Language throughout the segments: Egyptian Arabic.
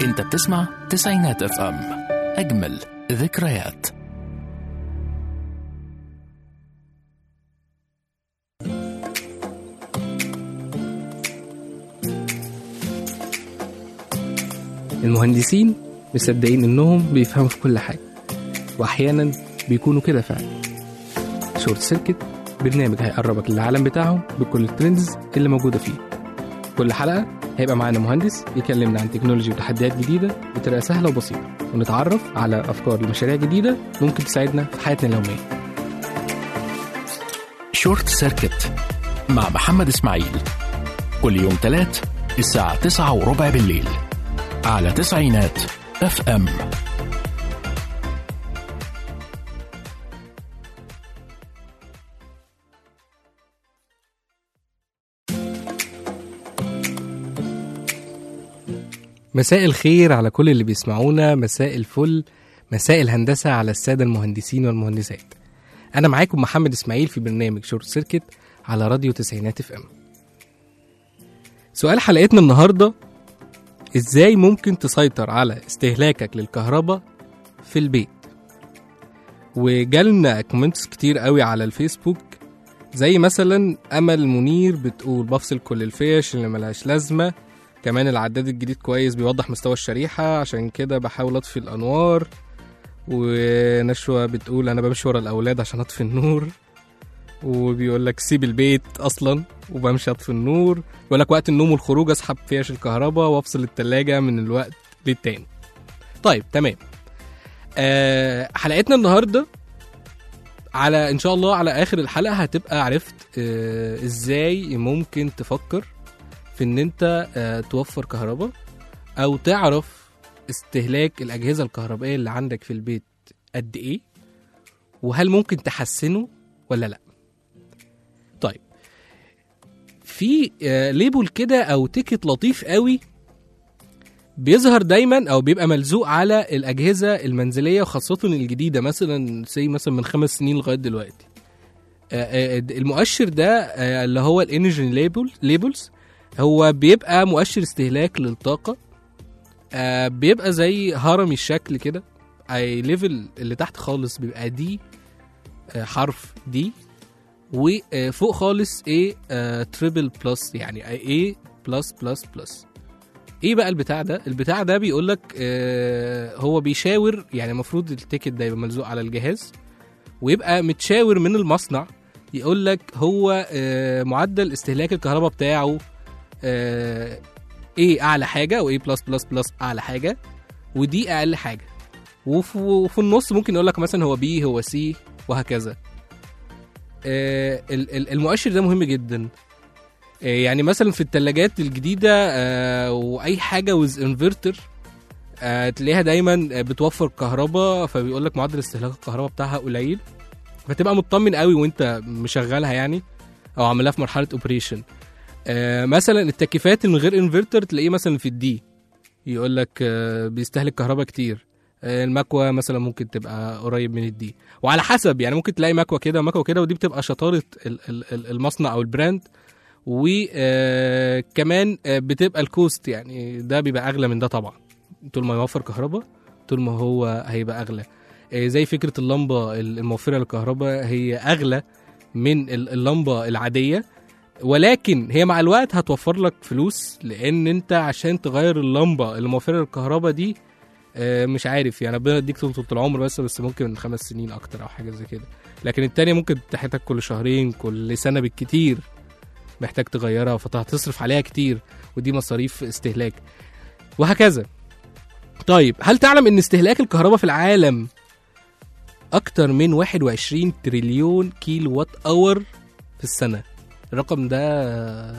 انت بتسمع تسعينات اف ام اجمل ذكريات المهندسين مصدقين انهم بيفهموا في كل حاجه واحيانا بيكونوا كده فعلا شورت سيركت برنامج هيقربك للعالم بتاعهم بكل الترندز اللي موجوده فيه كل حلقه هيبقى معانا مهندس يكلمنا عن تكنولوجي وتحديات جديده بطريقه سهله وبسيطه ونتعرف على افكار لمشاريع جديده ممكن تساعدنا في حياتنا اليوميه شورت سيركت مع محمد اسماعيل كل يوم تلات الساعة تسعة وربع بالليل على تسعينات اف ام مساء الخير على كل اللي بيسمعونا مساء الفل مساء الهندسة على السادة المهندسين والمهندسات أنا معاكم محمد إسماعيل في برنامج شورت سيركت على راديو تسعينات اف ام سؤال حلقتنا النهاردة إزاي ممكن تسيطر على استهلاكك للكهرباء في البيت وجالنا كومنتس كتير قوي على الفيسبوك زي مثلا أمل منير بتقول بفصل كل الفيش اللي ملهاش لازمة كمان العداد الجديد كويس بيوضح مستوى الشريحة عشان كده بحاول أطفي الأنوار ونشوى بتقول أنا بمشي ورا الأولاد عشان أطفي النور وبيقول لك سيب البيت أصلا وبمشي أطفي النور بيقول لك وقت النوم والخروج أسحب فيش الكهرباء وأفصل التلاجة من الوقت للتاني طيب تمام آه حلقتنا النهارده على ان شاء الله على اخر الحلقه هتبقى عرفت آه ازاي ممكن تفكر في ان انت آه، توفر كهرباء او تعرف استهلاك الاجهزه الكهربائيه اللي عندك في البيت قد ايه وهل ممكن تحسنه ولا لا طيب في آه، ليبل كده او تيكت لطيف قوي بيظهر دايما او بيبقى ملزوق على الاجهزه المنزليه وخاصه الجديده مثلا زي مثلا من خمس سنين لغايه دلوقتي آه، آه، المؤشر ده آه، اللي هو الانرجي ليبل ليبلز هو بيبقى مؤشر استهلاك للطاقة آه بيبقى زي هرمي الشكل كده اي ليفل اللي تحت خالص بيبقى دي آه حرف دي وفوق خالص ايه آه تريبل بلس يعني ايه بلس بلس بلس ايه بقى البتاع ده البتاع ده بيقول لك آه هو بيشاور يعني المفروض التيكت ده يبقى ملزوق على الجهاز ويبقى متشاور من المصنع يقول لك هو آه معدل استهلاك الكهرباء بتاعه آه، ايه اعلى حاجه وايه بلس بلس بلس اعلى حاجه ودي اقل حاجه وفي, وفي النص ممكن يقول لك مثلا هو بي هو سي وهكذا آه، ال- ال- المؤشر ده مهم جدا آه، يعني مثلا في الثلاجات الجديده آه، واي حاجه ويز انفرتر تلاقيها دايما بتوفر كهرباء فبيقول لك معدل استهلاك الكهرباء بتاعها قليل فتبقى مطمن قوي وانت مشغلها يعني او عاملها في مرحله اوبريشن آه، مثلا التكييفات اللي من غير انفرتر تلاقيه مثلا في الدي يقول لك آه، بيستهلك كهرباء كتير آه، المكوى مثلا ممكن تبقى قريب من الدي وعلى حسب يعني ممكن تلاقي مكوى كده ومكوى كده ودي بتبقى شطاره ال- ال- ال- المصنع او البراند وكمان بتبقى الكوست يعني ده بيبقى اغلى من ده طبعا طول ما يوفر كهرباء طول ما هو هيبقى اغلى آه، زي فكره اللمبه الموفره للكهرباء هي اغلى من ال- اللمبه العاديه ولكن هي مع الوقت هتوفر لك فلوس لان انت عشان تغير اللمبه اللي موفره للكهرباء دي آه، مش عارف يعني ربنا يديك طول طول العمر بس بس ممكن من خمس سنين اكتر او حاجه زي كده لكن التانية ممكن تحتاج كل شهرين كل سنه بالكتير محتاج تغيرها فهتصرف عليها كتير ودي مصاريف استهلاك وهكذا طيب هل تعلم ان استهلاك الكهرباء في العالم اكتر من 21 تريليون كيلو وات اور في السنه الرقم ده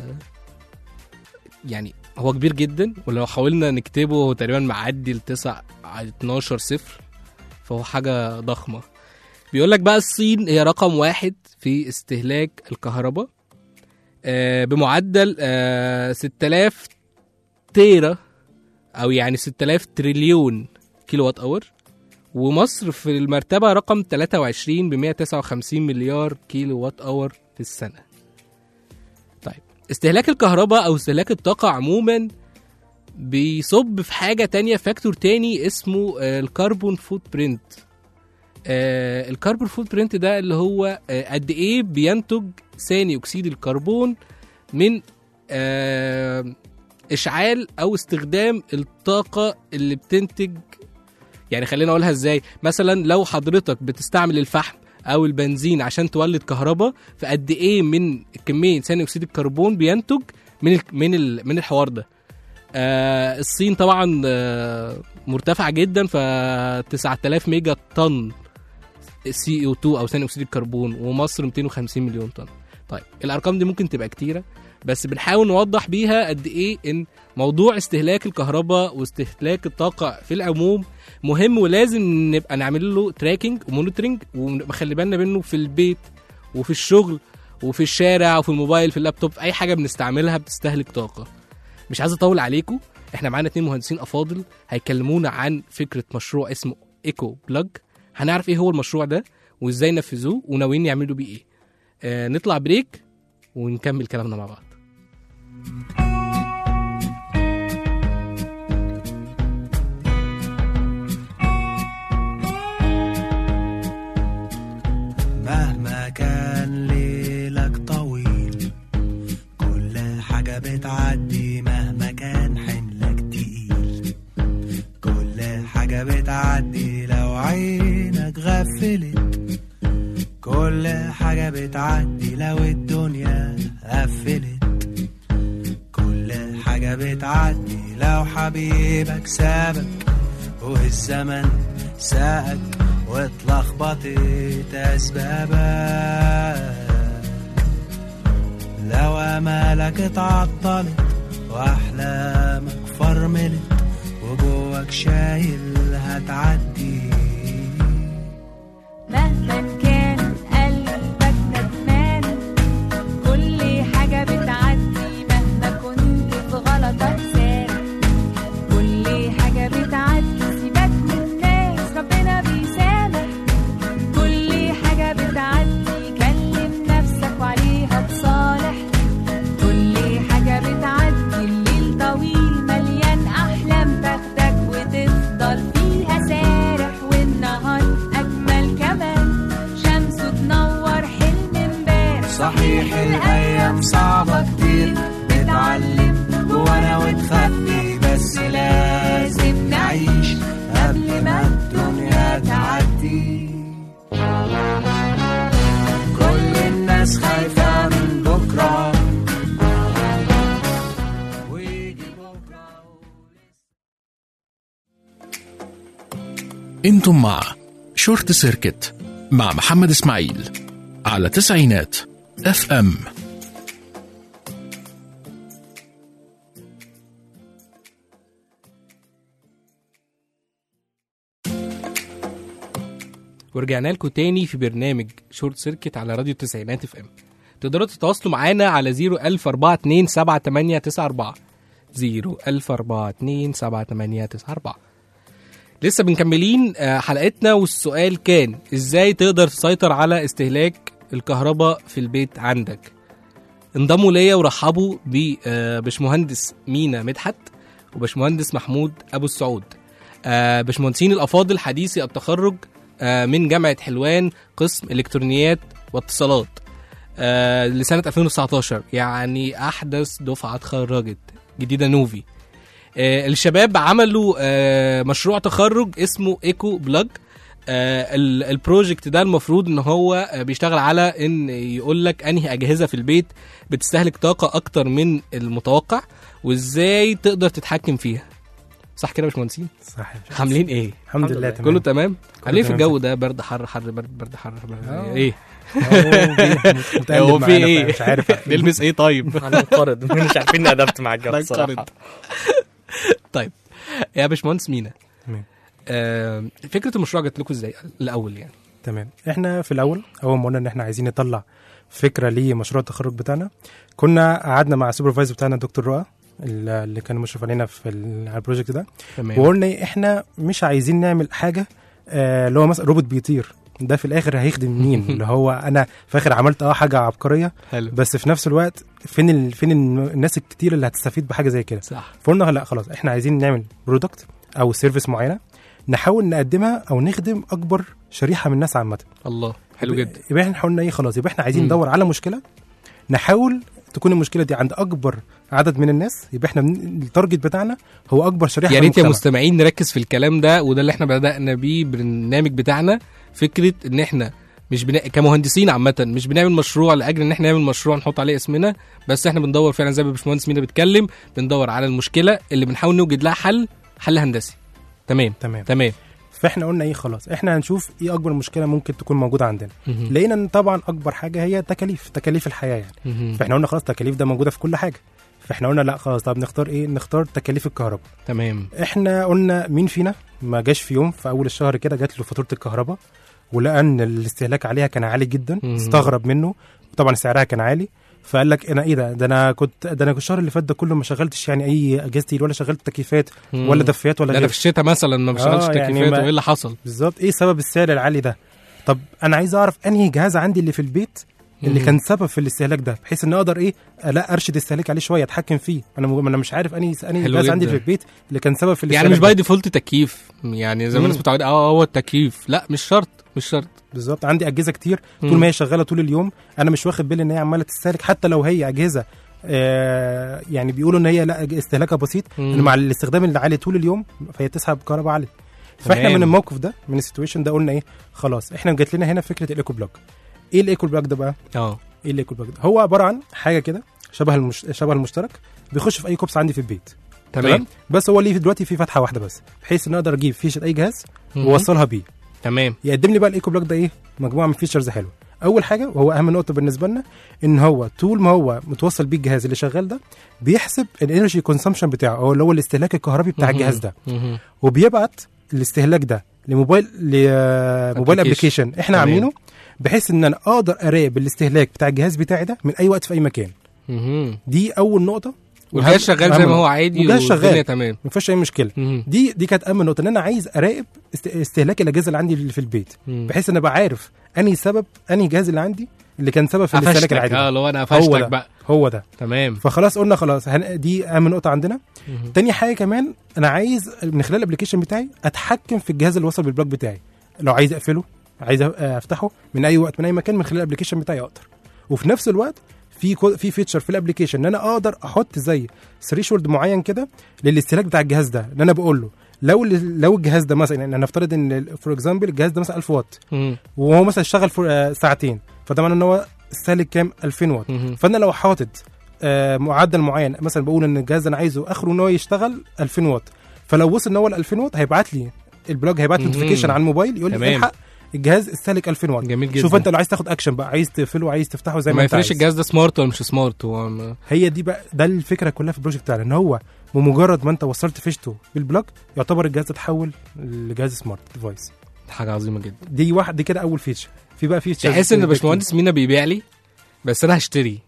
يعني هو كبير جدا ولو حاولنا نكتبه هو تقريبا معدي ل 9 12 صفر فهو حاجة ضخمة بيقول لك بقى الصين هي رقم واحد في استهلاك الكهرباء آه، بمعدل آه، 6000 تيرا او يعني 6000 تريليون كيلو وات اور ومصر في المرتبة رقم 23 ب 159 مليار كيلو وات اور في السنة طيب استهلاك الكهرباء او استهلاك الطاقة عموما بيصب في حاجه تانية فاكتور تاني اسمه آه، الكربون فوت برينت آه، الكربون فوت برينت ده اللي هو آه، قد ايه بينتج ثاني اكسيد الكربون من آه، اشعال او استخدام الطاقه اللي بتنتج يعني خلينا اقولها ازاي مثلا لو حضرتك بتستعمل الفحم او البنزين عشان تولد كهرباء فقد ايه من كميه ثاني اكسيد الكربون بينتج من ال من ال من الحوار ده آه الصين طبعا آه مرتفعه جدا ف 9000 ميجا طن سي او 2 او ثاني اكسيد الكربون ومصر 250 مليون طن طيب الارقام دي ممكن تبقى كتيره بس بنحاول نوضح بيها قد ايه ان موضوع استهلاك الكهرباء واستهلاك الطاقه في العموم مهم ولازم نبقى نعمل له تراكنج ومونيتورنج ونخلي بالنا منه في البيت وفي الشغل وفي الشارع وفي الموبايل في اللابتوب في اي حاجه بنستعملها بتستهلك طاقه مش عايز اطول عليكم احنا معانا اتنين مهندسين افاضل هيكلمونا عن فكره مشروع اسمه ايكو بلاج هنعرف ايه هو المشروع ده وازاي نفذوه وناويين يعملوا بيه ايه آه نطلع بريك ونكمل كلامنا مع بعض مهما كان ليلك طويل كل حاجة بتعدي مهما كان حملك تقيل كل حاجة بتعدي لو عينك غفلت كل حاجة بتعدي لو الدنيا قفلت كل حاجة بتعدي لو حبيبك سابك والزمن ساقك واتلخبطت أسبابك لو أمالك اتعطلت وأحلامك فرملت وجواك شايل هتعدي مهما كان قلبك ندمان كل حاجة بتعدي مهما كنت في غلطك سارح كل حاجة بتعدي سيبك من الناس ربنا بيسامح كل حاجة بتعدي كلم نفسك وعليها تصالح كل حاجة بتعدي الليل طويل مليان أحلام تاخدك وتفضل فيها سارح والنهار أجمل كمان شمسه تنور حلم امبارح صحيح الأيام صعبة كتير بتعلم جوانا وتخبي بس لازم نعيش قبل ما الدنيا تعدي كل الناس خايفة من بكرة ويجي بكرة انتم مع شورت سيركت مع محمد اسماعيل على تسعينات اف ام ورجعنا لكم تاني في برنامج شورت سيركت على راديو التسعينات اف ام تقدروا تتواصلوا معانا على 010427894 010427894 لسه بنكملين آه، حلقتنا والسؤال كان ازاي تقدر تسيطر على استهلاك الكهرباء في البيت عندك انضموا ليا ورحبوا بباشمهندس مينا مدحت وباشمهندس محمود ابو السعود آه، باشمهندسين الافاضل حديثي التخرج آه، من جامعه حلوان قسم الكترونيات واتصالات آه، لسنه 2019 يعني احدث دفعه اتخرجت جديده نوفي آه، الشباب عملوا آه، مشروع تخرج اسمه ايكو بلاج آه، ال- البروجكت ده المفروض ان هو آه، بيشتغل على ان يقول لك انهي اجهزه في البيت بتستهلك طاقه اكتر من المتوقع وازاي تقدر تتحكم فيها صح كده يا باشمهندسين صح عاملين ايه الحمد لله تمام كله تمام عاملين في تمام. الجو ده برد حر حر برد برد حر برد آه. ايه متقلب هو في معانا ايه مش عارف نلبس ايه طيب هننقرض مش عارفين نأدبت مع الجو هننقرض. الصراحة طيب يا باشمهندس مينا تمام. آه فكره المشروع جات لكم ازاي الاول يعني تمام احنا في الاول اول ما قلنا ان احنا عايزين نطلع فكره لمشروع التخرج بتاعنا كنا قعدنا مع السوبرفايزر بتاعنا دكتور رؤى اللي اللي كان مشرف علينا في ال- على البروجكت ده تمام وقلنا احنا مش عايزين نعمل حاجه آه، اللي هو مثلا روبوت بيطير ده في الاخر هيخدم مين اللي هو انا في الاخر عملت اه حاجه عبقريه حلو بس في نفس الوقت فين ال... فين ال- الناس الكتير اللي هتستفيد بحاجه زي كده صح فقلنا لا خلاص احنا عايزين نعمل برودكت او سيرفيس معينه نحاول نقدمها او نخدم اكبر شريحه من الناس عامه الله حلو جدا يبقى احنا حاولنا ايه خلاص يبقى احنا عايزين مم. ندور على مشكله نحاول تكون المشكله دي عند اكبر عدد من الناس يبقى احنا بن- التارجت بتاعنا هو اكبر شريحه يا من ريت يا المجتمع. مستمعين نركز في الكلام ده وده اللي احنا بدأنا بيه بالبرنامج بتاعنا فكرة ان احنا مش بنا... كمهندسين عامة مش بنعمل مشروع لأجل ان احنا نعمل مشروع نحط عليه اسمنا بس احنا بندور فعلا زي ما باشمهندس مينا بيتكلم بندور على المشكلة اللي بنحاول نوجد لها حل حل هندسي تمام تمام تمام فاحنا قلنا ايه خلاص احنا هنشوف ايه اكبر مشكله ممكن تكون موجوده عندنا مهم. لقينا ان طبعا اكبر حاجه هي تكاليف تكاليف الحياه يعني مهم. فاحنا قلنا خلاص التكاليف ده موجوده في كل حاجه فاحنا قلنا لا خلاص طب نختار ايه نختار تكاليف الكهرباء تمام احنا قلنا مين فينا ما جاش في يوم في اول الشهر كده جات له فاتوره الكهرباء ولقى ان الاستهلاك عليها كان عالي جدا مم. استغرب منه طبعا سعرها كان عالي فقال لك انا ايه ده ده انا كنت ده انا الشهر اللي فات ده كله ما شغلتش يعني اي اجهزتي ولا شغلت تكييفات مم. ولا دفايات ولا ده انا غيره في الشتاء مثلا ما بشتغلش آه، يعني تكييفات ما- وايه اللي حصل بالظبط ايه سبب السعر العالي ده طب انا عايز اعرف انهي جهاز عندي اللي في البيت اللي مم. كان سبب في الاستهلاك ده بحيث ان اقدر ايه لا ارشد استهلاك عليه شويه اتحكم فيه انا م... انا مش عارف انهي انهي حلو جهاز عندي جدا. في البيت اللي كان سبب في الاستهلاك يعني مش ده. باي ديفولت تكييف يعني زي ما مم. الناس متعوده اه هو التكييف لا مش شرط مش شرط بالظبط عندي اجهزه كتير طول مم. ما هي شغاله طول اليوم انا مش واخد بالي ان هي عماله تستهلك حتى لو هي اجهزه آه يعني بيقولوا ان هي لا أج- استهلاكها بسيط مم. ان مع الاستخدام اللي عالي طول اليوم فهي تسحب كهرباء عاليه فاحنا تمام. من الموقف ده من السيتويشن ده قلنا ايه خلاص احنا جات لنا هنا فكره الايكو بلوك ايه الايكو بلوك ده بقى اه ايه الايكو بلوك ده هو عباره عن حاجه كده شبه المش... شبه المشترك بيخش في اي كوبس عندي في البيت تمام بس هو ليه دلوقتي في فتحه واحده بس بحيث ان اقدر اجيب فيشه اي جهاز مهم. واوصلها بيه تمام يقدم لي بقى الايكو بلوك ده ايه مجموعه من فيتشرز حلوه اول حاجه وهو اهم نقطه بالنسبه لنا ان هو طول ما هو متوصل بيه الجهاز اللي شغال ده بيحسب الانرجي كونسامشن بتاعه او اللي هو الاستهلاك الكهربي بتاع مهم. الجهاز ده مهم. وبيبعت الاستهلاك ده لموبايل لموبايل Application. ابلكيشن احنا تمام. عاملينه بحيث ان انا اقدر اراقب الاستهلاك بتاع الجهاز بتاعي ده من اي وقت في اي مكان مهم. دي اول نقطه والجهاز شغال زي ما هو عادي والجهاز والدنيا شغال تمام ما فيهاش اي مشكله مهم. دي دي كانت اهم نقطه ان انا عايز اراقب است- استهلاك الاجهزه اللي عندي اللي في البيت مم. بحيث ان ابقى عارف انهي سبب انهي جهاز اللي عندي اللي كان سبب في الاستهلاك قفشتك العادي اه ده. لو انا هو قفشتك ده بقى هو ده تمام فخلاص قلنا خلاص هن... دي اهم نقطه عندنا مهم. تاني حاجه كمان انا عايز من خلال الابلكيشن بتاعي اتحكم في الجهاز اللي وصل بالبلوك بتاعي لو عايز اقفله عايز أ- افتحه من اي وقت من اي مكان من خلال الابلكيشن بتاعي اقدر وفي نفس الوقت في كو... في فيتشر في الابلكيشن ان انا اقدر احط زي ثريشولد معين كده للاستهلاك بتاع الجهاز ده ان انا بقول له لو لو الجهاز ده مثلا يعني نفترض ان فور اكزامبل الجهاز ده مثلا 1000 واط مهم. وهو مثلا اشتغل فور آه، ساعتين فده معناه ان هو استهلك كام 2000 واط مهم. فانا لو حاطط آه، معدل معين مثلا بقول ان الجهاز انا عايزه اخره ان هو يشتغل 2000 واط فلو وصل ان هو ل 2000 واط هيبعت لي البلوج هيبعت مهم. نوتيفيكيشن على الموبايل يقول لي تمام. الحق الجهاز استهلك 2000 واط جميل جدا شوف انت لو عايز تاخد اكشن بقى عايز تقفله عايز تفتحه زي ما, ما انت يفرقش عايز الجهاز ده سمارت ولا مش سمارت هو م- هي دي بقى ده الفكره كلها في البروجكت بتاعنا ان هو بمجرد ما انت وصلت فيشته بالبلوج يعتبر الجهاز ده اتحول لجهاز سمارت ديفايس حاجه عظيمه جدا دي واحد دي كده اول فيتشر في بقى فيتشر تحس ان باشمهندس مينا بيبيع لي بس انا هشتري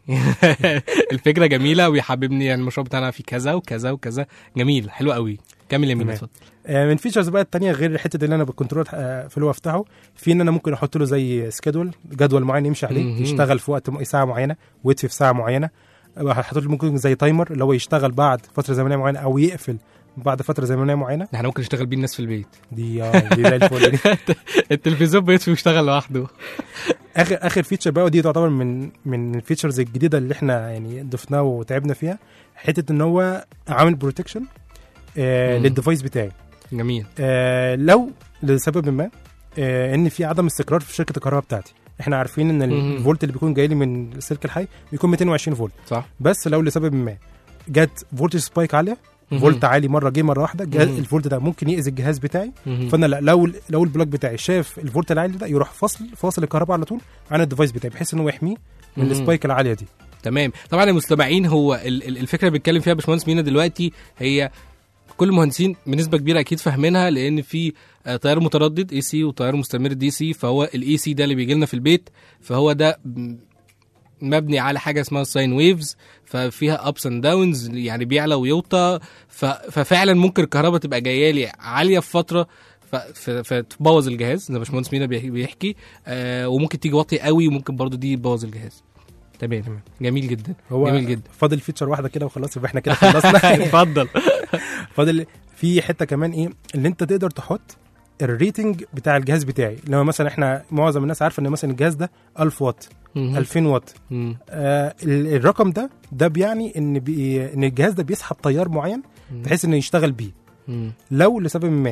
الفكره جميله ويحببني يعني المشروع بتاعنا فيه كذا وكذا وكذا جميل حلو قوي كمل يا مينا تمام. اتفضل آه، من فيتشرز بقى التانية غير الحته اللي انا بالكنترول اقفله وافتحه في ان انا ممكن احط له زي سكادول جدول معين يمشي عليه مهم. يشتغل في وقت م- ساعه معينه ويطفي في ساعه معينه هحط له ممكن زي تايمر اللي هو يشتغل بعد فتره زمنيه معينه او يقفل بعد فتره زمنيه معينه احنا ممكن نشتغل بيه الناس في البيت دي اه دي زي الفل دي. التلفزيون بيطفي ويشتغل لوحده اخر اخر فيتشر بقى ودي تعتبر من من الفيتشرز الجديده اللي احنا يعني ضفناها وتعبنا فيها حته ان هو عامل بروتكشن آه مم. للديفايس بتاعي جميل آه لو لسبب ما آه ان في عدم استقرار في شركه الكهرباء بتاعتي احنا عارفين ان مهم. الفولت اللي بيكون جاي لي من السلك الحي بيكون 220 فولت صح بس لو لسبب ما جت فولتج سبايك عاليه فولت عالي مره جه مره واحده جه مهم. الفولت الفولت ده ممكن يأذي الجهاز بتاعي مهم. فانا لا لو لو البلوك بتاعي شاف الفولت العالي ده يروح فاصل فاصل الكهرباء على طول عن الديفايس بتاعي بحيث ان هو يحميه من مهم. السبايك العاليه دي تمام طبعا يا مستمعين هو ال- ال- الفكره اللي بيتكلم فيها باشمهندس مينا دلوقتي هي كل المهندسين بنسبه كبيره اكيد فاهمينها لان في آه، تيار متردد اي سي وتيار مستمر دي سي فهو الاي سي ده اللي بيجي لنا في البيت فهو ده م- مبني على حاجه اسمها ساين ويفز ففيها ابس اند داونز يعني بيعلى ويوطى ف- ففعلا ممكن الكهرباء تبقى جايه لي عاليه في فتره ف- ف- فتبوظ الجهاز زي ما باشمهندس مينا بيح- بيحكي آه وممكن تيجي واطي قوي وممكن برضو دي تبوظ الجهاز تمام جميل جدا هو جميل جدا فاضل فيتشر واحده كده وخلاص يبقى احنا كده خلصنا اتفضل فاضل في حته كمان ايه اللي انت تقدر تحط الريتنج بتاع الجهاز بتاعي لو مثلا احنا معظم الناس عارفه ان مثلا الجهاز ده 1000 واط 2000 واط مم. آه ال- الرقم ده ده بيعني ان بي ان الجهاز ده بيسحب تيار معين بحيث انه يشتغل بيه مم. لو لسبب ما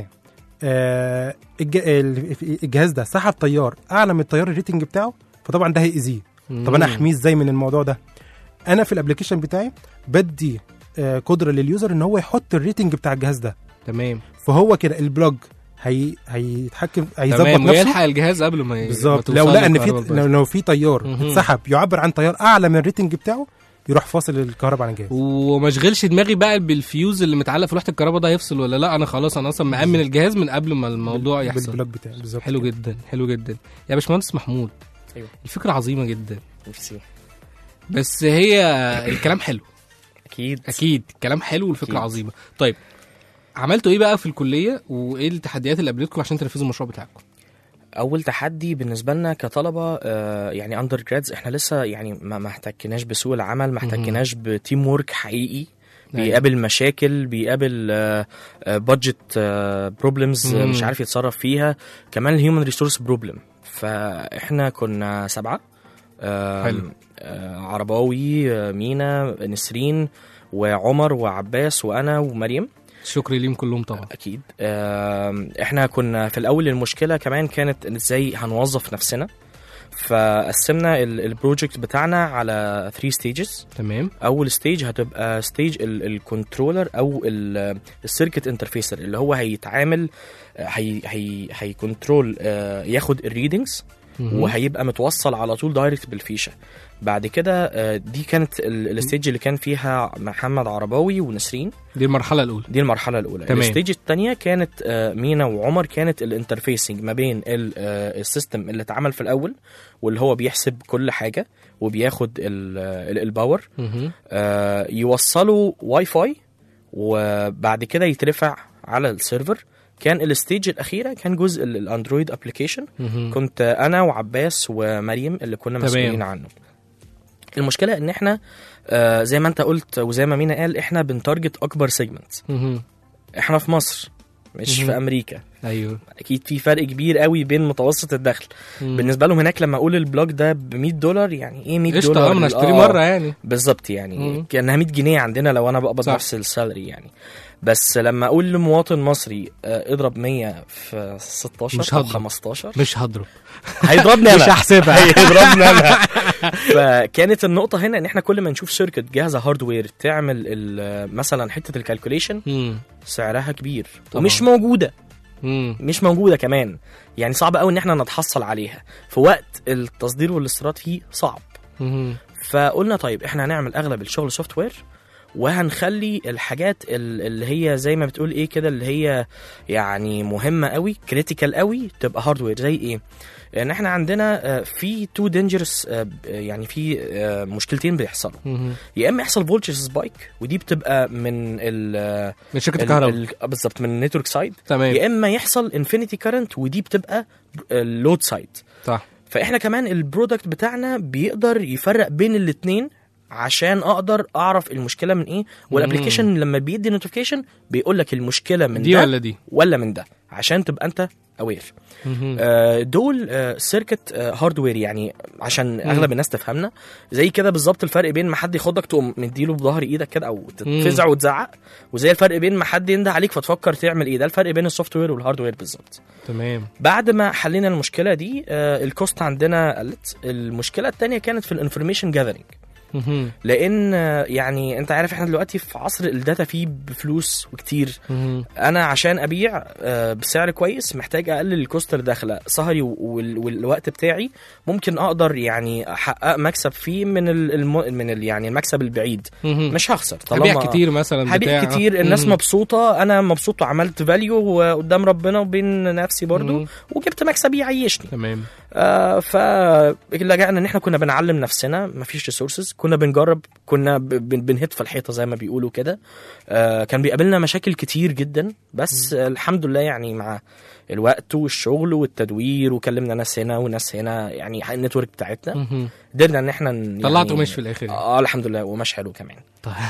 آه الج- ال- الجهاز ده سحب تيار اعلى من التيار الريتنج بتاعه فطبعا ده هيأذيه طب انا مم. احميه ازاي من الموضوع ده انا في الابلكيشن بتاعي بدي آه قدره لليوزر ان هو يحط الريتنج بتاع الجهاز ده تمام فهو كده البلوج هي هيتحكم هيظبط تمام نفسه ويلحق الجهاز قبل ما ي- بالظبط ما لو توصل لقى ان في الكهرباء لو, البايظة. لو في تيار مهم. اتسحب يعبر عن تيار اعلى من الريتنج بتاعه يروح فاصل الكهرباء عن الجهاز وما اشغلش دماغي بقى بالفيوز اللي متعلق في لوحه الكهرباء ده هيفصل ولا لا انا خلاص انا اصلا مأمن الجهاز من قبل ما الموضوع يحصل بالبلوج بتاعي بالظبط حلو جدا حلو جدا يا باشمهندس محمود أيوة. الفكره عظيمه جدا ميرسي بس هي الكلام حلو اكيد اكيد الكلام حلو والفكره أكيد. عظيمه طيب عملتوا ايه بقى في الكليه وايه التحديات اللي قابلتكم عشان تنفذوا المشروع بتاعكم اول تحدي بالنسبه لنا كطلبه آه، يعني اندر جرادز احنا لسه يعني ما ما احتكناش بسوق العمل ما احتكناش بتيم وورك حقيقي بيقابل مشاكل بيقابل بادجت بروبلمز مم. مش عارف يتصرف فيها كمان الهيومن ريسورس بروبلم فاحنا كنا سبعه آم، حلو. آه، عرباوي آه، مينا نسرين وعمر وعباس وانا ومريم شكر ليهم كلهم طبعا اكيد آم، احنا كنا في الاول المشكله كمان كانت إن ازاي هنوظف نفسنا فقسمنا ال- البروجكت بتاعنا على 3 ستيجز تمام اول ستيج هتبقى ستيج الكنترولر او السيركت انترفيسر اللي هو هيتعامل آه، هي هي هيكنترول آه، ياخد الريدنجز مهم. وهيبقى متوصل على طول دايركت بالفيشه بعد كده آه، دي كانت ال- الستيج اللي كان فيها محمد عرباوي ونسرين دي المرحله الاولى دي المرحله الاولى تمام. الستيج الثانيه كانت آه، مينا وعمر كانت الانترفيسنج ما بين ال- آه، السيستم اللي اتعمل في الاول واللي هو بيحسب كل حاجه وبياخد ال- ال- الباور مهم. آه، يوصلوا واي فاي وبعد كده يترفع على السيرفر كان الستيج الاخيره كان جزء ال- الاندرويد ابلكيشن مهم. كنت انا وعباس ومريم اللي كنا تمام. مسؤولين عنه المشكله ان احنا آه زي ما انت قلت وزي ما مينا قال احنا بنتارجت اكبر سيجمنت مهم. احنا في مصر مش مهم. في امريكا ايوه اكيد في فرق كبير قوي بين متوسط الدخل مم. بالنسبه لهم هناك لما اقول البلوج ده ب 100 دولار يعني ايه 100 قشطه دولار اه انا اشتري آه، مره يعني بالظبط يعني مم. كانها 100 جنيه عندنا لو انا بقبض صح. نفس السالري يعني بس لما اقول لمواطن مصري آه، اضرب 100 في 16 مش او هضرب. 15 مش هضرب هيضربني انا مش هحسبها. هيضربني انا فكانت النقطه هنا ان احنا كل ما نشوف شركه جاهزه هاردوير تعمل ال- مثلا حته الكالكوليشن مم. سعرها كبير طبعاً. ومش موجوده مم. مش موجوده كمان يعني صعب قوي ان احنا نتحصل عليها في وقت التصدير والاستيراد فيه صعب مهم. فقلنا طيب احنا هنعمل اغلب الشغل سوفت وير وهنخلي الحاجات ال- اللي هي زي ما بتقول ايه كده اللي هي يعني مهمه قوي كريتيكال قوي تبقى هاردوير زي ايه ان احنا عندنا آه، في تو دينجرس يعني في آه، مشكلتين بيحصلوا مهم. يا اما يحصل فولتج سبايك ودي بتبقى من ال من شركه ال- الكهرباء ال- بالظبط من النتورك سايد تمام يا اما يحصل انفينيتي كارنت ودي بتبقى اللود سايد صح فاحنا كمان البرودكت بتاعنا بيقدر يفرق بين الاثنين عشان اقدر اعرف المشكله من ايه والابلكيشن لما بيدي نوتيفيكيشن بيقول لك المشكله من دي ده ولا دي ولا من ده عشان تبقى انت اوير مهم. دول سيركت هاردوير يعني عشان اغلب الناس تفهمنا زي كده بالظبط الفرق بين ما حد ياخدك تقوم مديله بظهر ايدك كده او تتفزع وتزعق وزي الفرق بين ما حد ينده عليك فتفكر تعمل ايه ده الفرق بين السوفت وير والهاردوير بالظبط تمام بعد ما حلينا المشكله دي آه، الكوست عندنا قلت المشكله الثانيه كانت في الانفورميشن جاذرنج مهم. لان آه، يعني انت عارف احنا دلوقتي في عصر الداتا فيه بفلوس وكتير مهم. انا عشان ابيع آه، بسعر كويس محتاج اقلل الكوست اللي داخله سهري وال- والوقت بتاعي ممكن اقدر يعني احقق مكسب فيه من ال الم- من ال يعني المكسب البعيد مهم. مش هخسر هبيع كتير مثلا هبيع بتاع. كتير الناس مهم. مبسوطه انا مبسوط وعملت فاليو قدام ربنا وبين نفسي برضو مم. وجبت مكسب يعيشني تمام آه فلجأنا ان احنا كنا بنعلم نفسنا مفيش ريسورسز كنا بنجرب كنا ب- بن- بنهت في الحيطه زي ما بيقولوا كده آه كان بيقابلنا مشاكل كتير جدا بس آه الحمد لله يعني مع الوقت والشغل والتدوير وكلمنا ناس هنا وناس هنا يعني النتورك بتاعتنا مهم. قدرنا ان احنا ن- طلعت يعني- قماش في الاخر يعني. اه الحمد لله وقماش حلو كمان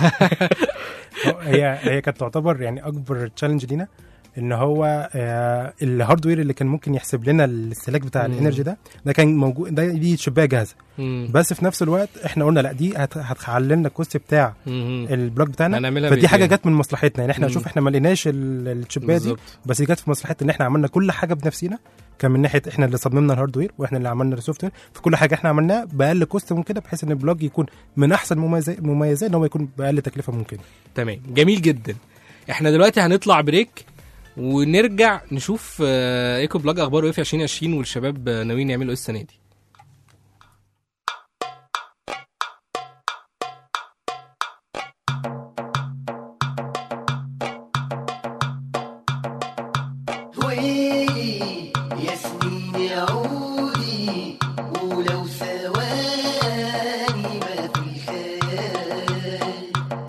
هي هي كانت تعتبر يعني اكبر تشالنج لينا ان هو آه الهاردوير اللي كان ممكن يحسب لنا الاستهلاك بتاع مم. الانرجي ده ده كان موجود ده دي شبايه جاهزه مم. بس في نفس الوقت احنا قلنا لا دي هت- هتحل لنا الكوست بتاع مهم. البلوك بتاعنا هنعملها فدي حاجه بإيدينا. جت من مصلحتنا يعني احنا مم. شوف احنا ما لقيناش ال- الشبايه دي بالظبط. بس دي جت في مصلحتنا ان احنا عملنا كل حاجه بنفسينا كان من ناحيه احنا اللي صممنا الهاردوير واحنا اللي عملنا السوفت وير في كل حاجه احنا عملناها باقل كوست ممكنه بحيث ان البلوج يكون من احسن مميزات مميزات ان هو يكون باقل تكلفه ممكنه تمام جميل جدا احنا دلوقتي هنطلع بريك ونرجع نشوف آه، ايكو بلاج اخباره ايه في 2020 والشباب آه، ناويين يعملوا ايه السنه دي ويلي يا سنين عودي ولو ثواني ما في خيال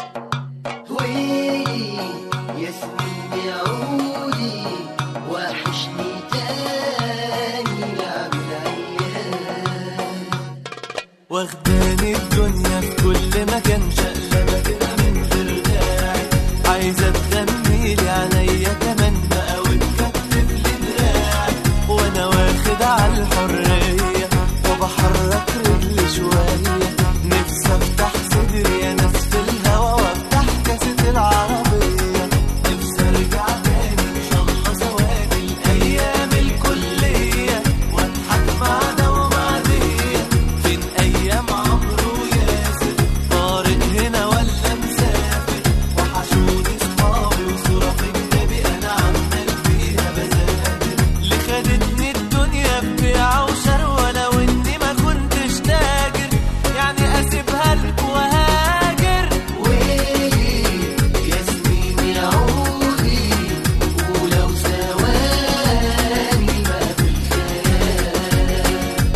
ويلي يا سنين عودي وحشني تاني لعب العيال واخداني الدنيا في كل مكان شقلبة كده من غير داعي عايزة تغنيلي عليا كمان بقى وتكتب لي دراعي وانا واخد على الحرية وبحرك رجلي شوية نفسي افتح صدري يا ناس في الهوا وافتح كاسة العربية نفسي ارجع تاني ان شاء الله ثواني الايام الكلية واضحك مع ده ومع دي فين ايام عمرو وياسر طارق هنا ولا مسافر وحشوني صحابي وصورة في كتابي انا عمال فيها بذاكر اللي خدتني الدنيا ببيعة وشروة لو اني ما كنتش تاجر يعني اسيبها لك وهاجر ويلي يا سنين يا عودي ولو ثواني ما في الخيال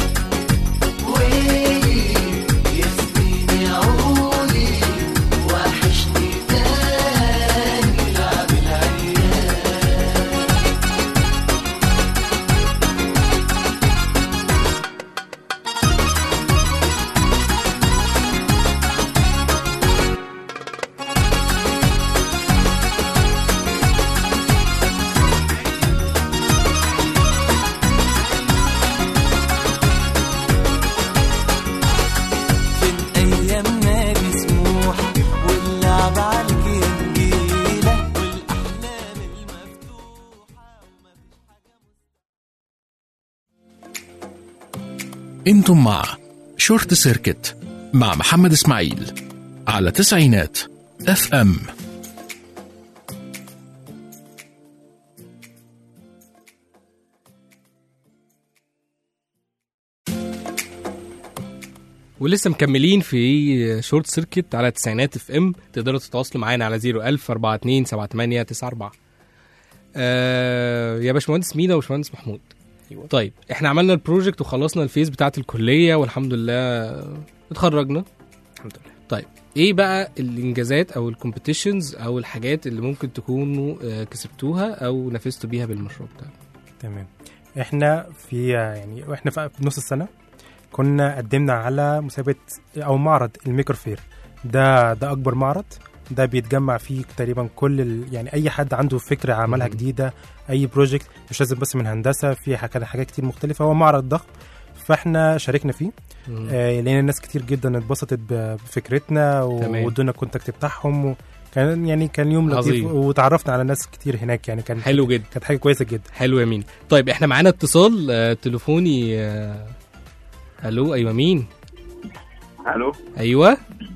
ويلي يا سنين يا عودي وحشني تاني لعب العيال فين ايام نادي سموحه واللعب على الجنجيله والاحلام المفتوحه انتم مع شورت سيركت مع محمد اسماعيل على تسعينات اف ام ولسه مكملين في شورت سيركت على تسعينات اف ام تقدروا تتواصلوا معانا على 01000 42 78 94 آه يا باشمهندس مينا وباشمهندس محمود أيوة. طيب احنا عملنا البروجكت وخلصنا الفيز بتاعت الكليه والحمد لله اتخرجنا الحمد لله طيب ايه بقى الانجازات او الكومبيتيشنز او الحاجات اللي ممكن تكونوا آه، كسبتوها او نافستوا بيها بالمشروع بتاعكم تمام احنا في يعني واحنا في في نص السنه كنا قدمنا على مسابقه او معرض الميكر فير ده ده اكبر معرض ده بيتجمع فيه تقريبا كل ال... يعني اي حد عنده فكره عملها مم. جديده اي بروجكت مش لازم بس من هندسه في حاجات حاجات كتير مختلفه هو معرض ضخم فاحنا شاركنا فيه مم. آه لقينا ناس كتير جدا اتبسطت ب- بفكرتنا و- تمام. وادونا الكونتاكت بتاعهم وكان يعني كان يوم لطيف عظيم. وتعرفنا على ناس كتير هناك يعني كان حلو جدا كانت حاجه كويسه جدا حلو يا مين طيب احنا معانا اتصال آه، تليفوني آه، الو ايوه مين الو ايوه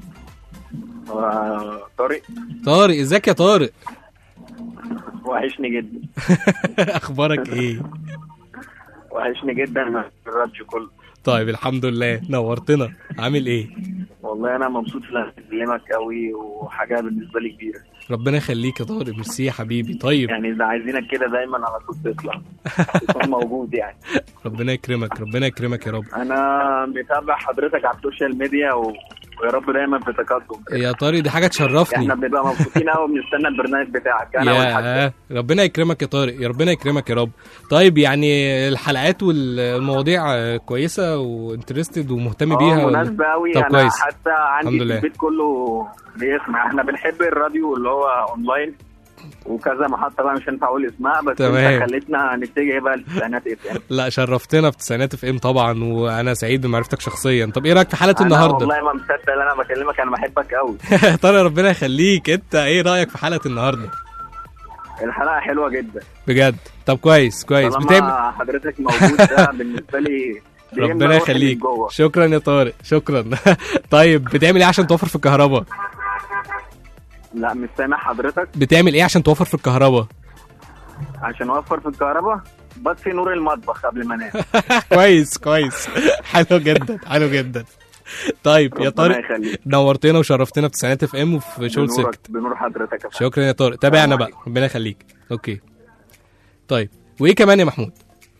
آه، طارق طارق ازيك يا طارق وحشني جدا اخبارك ايه وحشني جدا من الراديو كله طيب الحمد لله نورتنا عامل ايه والله انا مبسوط في الأغاني بكلمك قوي وحاجه بالنسبه لي كبيره ربنا يخليك يا طارق ميرسي يا حبيبي طيب يعني ده عايزينك كده دايما على طول تطلع تكون موجود يعني ربنا يكرمك ربنا يكرمك يا رب انا متابع حضرتك على السوشيال ميديا و... ويا رب دايما في تقدم يا طارق دي حاجه تشرفني احنا بنبقى مبسوطين قوي بنستنى البرنامج بتاعك انا والحاج يا ربنا يكرمك يا طارق يا ربنا يكرمك يا رب طيب يعني الحلقات والمواضيع آه، كويسه وانترستد ومهتم بيها اه ولا- مناسبة قوي طب انا كويس. حتى عندي الحمد في لله. البيت كله بيسمع احنا بنحب الراديو اللي هو اونلاين وكذا محطة بقى مش هينفع اقول اسمها بس تمام. انت خليتنا نتجه بقى للتسعينات اف ام لا شرفتنا في تسعينات اف ام طبعا وانا سعيد بمعرفتك شخصيا طب ايه رايك في حلقه انا النهارده والله ما مصدق ان انا بكلمك انا بحبك قوي طارق ربنا يخليك انت ايه رايك في حلقه النهارده الحلقة حلوة جدا بجد طب كويس كويس بتعمل طالما حضرتك موجود ده بالنسبة لي بيملى ربنا روحي من يخليك جوه. شكرا يا طارق شكرا طيب بتعمل ايه عشان توفر في الكهرباء لا مش سامع حضرتك بتعمل ايه عشان توفر في الكهرباء عشان اوفر في الكهرباء بطفي نور المطبخ قبل ما انام كويس كويس حلو جدا حلو جدا طيب يا ربنا طارق يخليك نورتنا وشرفتنا في تسعينات اف ام وفي شول بنورك سكت بنور حضرتك يا فندم. شكرا يا طارق تابعنا بقى ربنا يخليك اوكي طيب وايه كمان يا محمود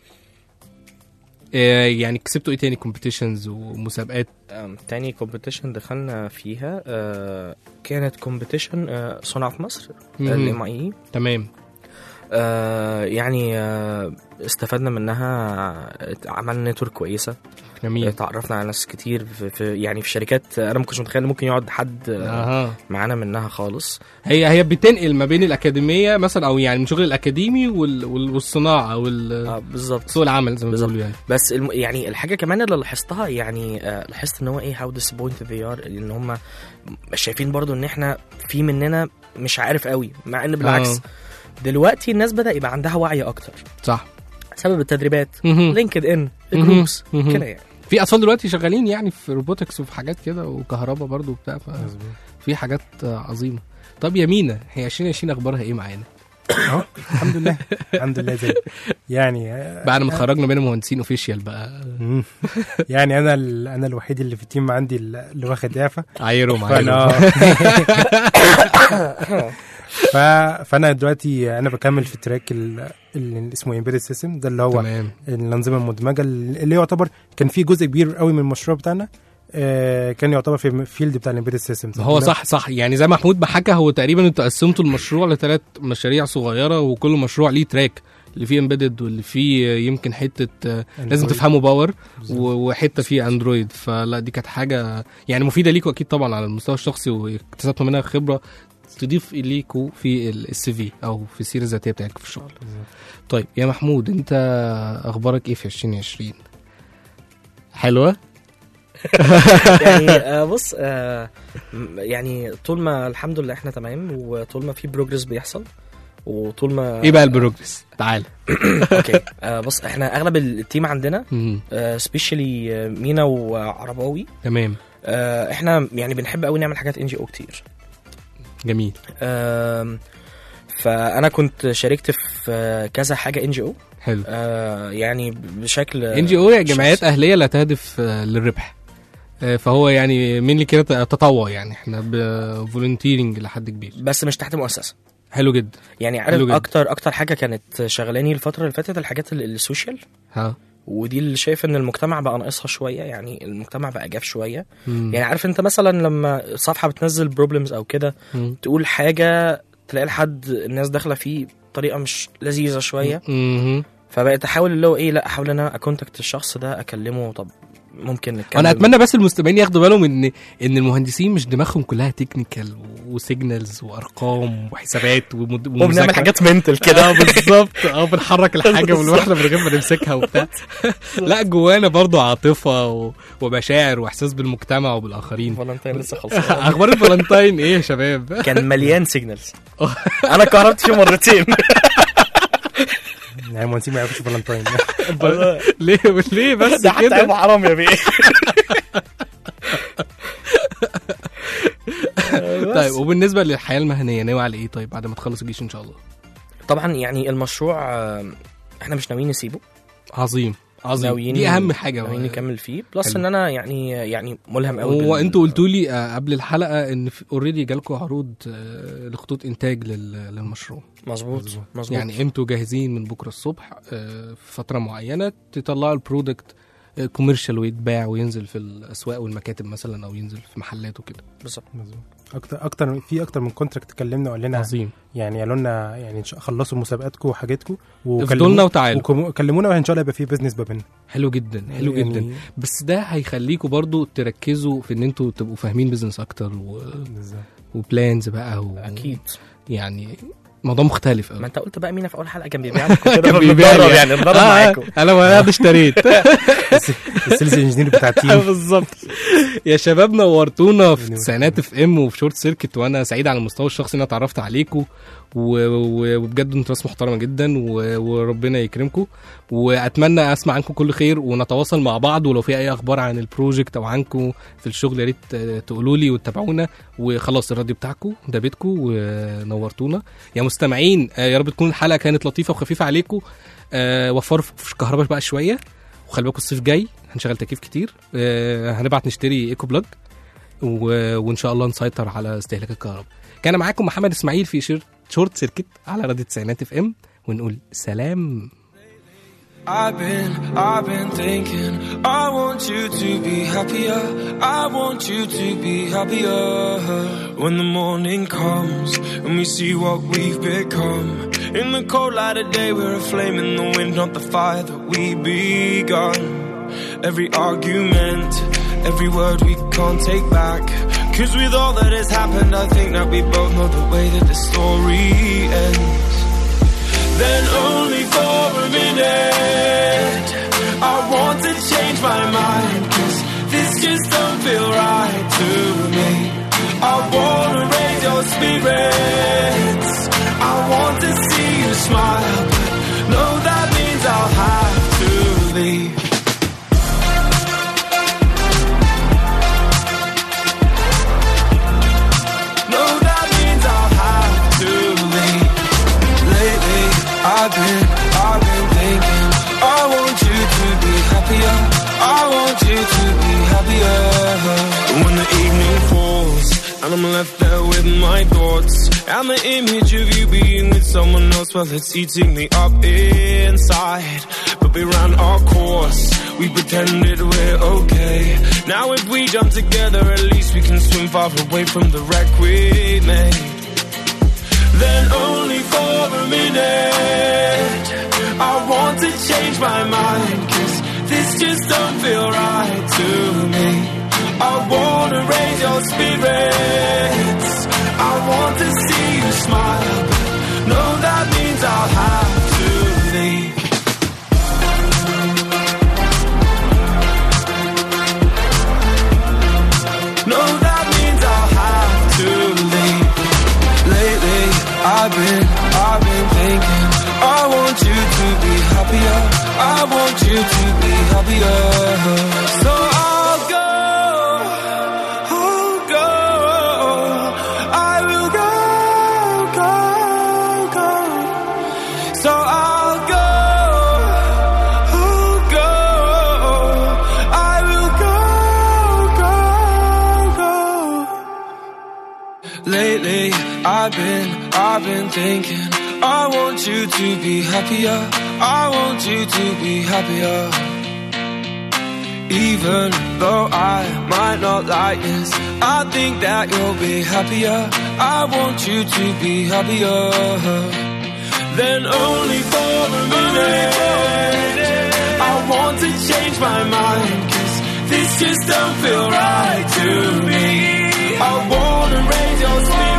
إيه يعني كسبتوا ايه تاني كومبيتيشنز ومسابقات آم، تاني كومبيتيشن دخلنا فيها آه، كانت كومبيتيشن صنع في مصر مهم. الام اي تمام يعني آه، استفدنا منها عملنا نتورك كويسه جميل اتعرفنا على ناس كتير في, في يعني في شركات انا ما كنتش متخيل إن ممكن يقعد حد آه، اها معانا منها خالص هي هي بتنقل ما بين الاكاديميه مثلا او يعني من شغل الاكاديمي وال وال والصناعه وال اه بالظبط سوق العمل زي ما بالظبط. بيقولوا يعني بس الم... يعني الحاجه كمان اللي لاحظتها يعني آه، لاحظت ان هو ايه هاو disappointed they are ان هم شايفين برضو ان احنا في مننا مش عارف قوي مع ان بالعكس آه. دلوقتي الناس بدا يبقى عندها وعي اكتر صح بسبب التدريبات مهم. لينكد ان مهم. جروبس مهم. كده يعني في اطفال دلوقتي شغالين يعني في روبوتكس وفي حاجات كده وكهرباء برضو وبتاع في حاجات عظيمه طب يا مينا هي 2020 اخبارها ايه معانا اهو الحمد لله الحمد لله زي يعني آه، بعد ما اتخرجنا بقينا مهندسين اوفيشال بقى مم. يعني انا ال- انا الوحيد اللي في التيم عندي اللي واخد اعفاء عايرهم فانا عايرهم ف... فانا دلوقتي انا بكمل في التراك ال- اللي اسمه امبيدد سيستم ده اللي هو تمام الانظمه المدمجه اللي يعتبر كان في جزء كبير قوي من المشروع بتاعنا آه، كان يعتبر في الفيلد بتاع الامبيدد سيستم هو صح صح يعني زي ما محمود بحكى هو تقريبا انتوا قسمتوا المشروع لثلاث مشاريع صغيره وكل مشروع ليه تراك اللي فيه امبيدد واللي فيه يمكن حته آه، لازم تفهموا باور و- وحته فيه اندرويد فلا دي كانت حاجه يعني مفيده ليكوا اكيد طبعا على المستوى الشخصي واكتسبتوا منها خبره تضيف اليكوا في السي في او في السيره الذاتيه بتاعتكم في الشغل طيب يا محمود انت اخبارك ايه في 2020 حلوه يعني آه، بص آه، م- يعني طول ما الحمد لله احنا تمام وطول ما في بروجرس بيحصل وطول ما ايه بقى البروجرس تعال اوكي آه، بص احنا اغلب التيم عندنا مم. سبيشالي مينا وعرباوي تمام آه، احنا يعني بنحب قوي نعمل حاجات ان جي او كتير جميل آم، فانا كنت شاركت في آه، كذا حاجه ان جي او حلو يعني بشكل ان جي او جمعيات شخصي. اهليه لا تهدف آه، للربح آه، فهو يعني مين كده تطوع يعني احنا بفولنتيرنج لحد كبير بس مش تحت مؤسسه حلو جدا يعني حلو عارف جدا. اكتر اكتر حاجه كانت شغلاني الفتره اللي فاتت الحاجات ال- السوشيال ها ودي اللي شايف ان المجتمع بقى ناقصها شويه يعني المجتمع بقى جاف شويه مم. يعني عارف انت مثلا لما صفحه بتنزل بروبلمز او كده مم. تقول حاجه تلاقي لحد الناس داخله فيه بطريقه مش لذيذه شويه مهم. فبقيت احاول اللي هو ايه لا احاول ان انا اكونتاكت الشخص ده اكلمه طب ممكن نتكلم انا اتمنى بس المستمعين ياخدوا بالهم ان ان المهندسين مش دماغهم كلها تكنيكال وسيجنالز وارقام وحسابات ومد- وبنعمل ومذاكرة. حاجات منتل كده اه بالظبط اه بنحرك الحاجه من واحده من غير ما نمسكها وبتاع لا جوانا برضو عاطفه و- ومشاعر واحساس بالمجتمع وبالاخرين فالنتين لسه خلصان اخبار الفالنتاين ايه يا شباب كان مليان سيجنالز انا كهربت فيه مرتين يعني المهندسين ما يعرفوش فالنتاين ليه ليه بس ده حتى كده ابو حرام يا بيه طيب وبالنسبه للحياه المهنيه ناوي على ايه طيب بعد ما تخلص الجيش ان شاء الله طبعا يعني المشروع آه، احنا مش ناويين نسيبه عظيم عظيم ناويين دي اهم حاجه ناويين نكمل فيه بلس حلو. ان انا يعني يعني ملهم قوي هو انتوا قلتوا لي آه، قبل الحلقه ان اوريدي جالكم عروض آه، لخطوط انتاج لل- للمشروع مظبوط مظبوط يعني امتوا جاهزين من بكره الصبح آه، في فتره معينه تطلعوا البرودكت كوميرشال ويتباع وينزل في الاسواق والمكاتب مثلا او ينزل في محلات وكده بالظبط مظبوط. اكتر اكتر في اكتر من كونتراكت اتكلمنا وقال لنا عظيم يعني قالوا لنا يعني إن شاء- خلصوا مسابقاتكم وحاجاتكم افضلوا لنا وتعالوا وكلمونا وان شاء الله يبقى في بزنس ما بيننا حلو جدا حلو يعني- جدا بس ده هيخليكم برضو تركزوا في ان انتوا تبقوا فاهمين بزنس اكتر و... بالظبط وبلانز بقى و... اكيد يعني موضوع مختلف ما قوي انت قلت بقى مينا في اول حلقه كان بيبيع لكم كده كان بيبيع بنتدرب لي. يعني نتدرب آه، معاكم انا ما انا اشتريت السيلز انجينير بتاع التيم بالظبط يا شباب نورتونا في يعني تسعينات اف ام وفي شورت سيركت وانا سعيد على المستوى الشخصي ان انا اتعرفت عليكم و- و- وبجد انتوا ناس محترمه جدا و- وربنا يكرمكم واتمنى اسمع عنكم كل خير ونتواصل مع بعض ولو في اي اخبار عن البروجكت او عنكم في الشغل يا ريت آه، تقولوا لي وتتابعونا وخلاص الراديو بتاعكم ده بيتكم ونورتونا يا مستمعين آه، يا رب تكون الحلقه كانت لطيفه وخفيفه عليكم آه، وفروا في الكهرباء بقى شويه وخلي بالكم الصيف جاي هنشغل تكييف كتير آه، هنبعت نشتري ايكو بلاج و... وان شاء الله نسيطر على استهلاك الكهرباء كان معاكم محمد اسماعيل في شير... شورت سيركت على راديو تسعينات اف ام ونقول سلام I've been, I've been thinking, I want you to be happier. I want you to be happier. When the morning comes and we see what we've become. In the cold light of day, we're a flame in the wind, not the fire that we begun. Every argument, every word we can't take back. Cause with all that has happened, I think that we both know the way that the story ends then only for a minute. I want to change my mind, cause this just don't feel right to me. I wanna raise your spirits. I want to see you smile, but no, that means I'll have to leave. No, that means I'll have to leave lately I've been, I've been thinking I want you to be happier I want you to be happier When the evening falls And I'm left there with my thoughts And the image of you being with someone else Well, it's eating me up inside But we ran our course We pretended we're okay Now if we jump together At least we can swim far away from the wreck we made then only for a minute. I want to change my mind, cause this just don't feel right to me. I wanna raise your spirits. I want to see you smile, but no, that means I'll have to leave. No, that means I'll have to leave lately I've been, I've been thinking I want you to be happier I want you to be happier So I'll go I'll go I will go, go, go So I'll go I'll go I will go, go, go Lately, I've been, I've been thinking. I want you to be happier. I want you to be happier. Even though I might not like this, I think that you'll be happier. I want you to be happier. Then only for a minute, I want to change my mind. Cause this just don't feel right to me. I wanna raise your spirit.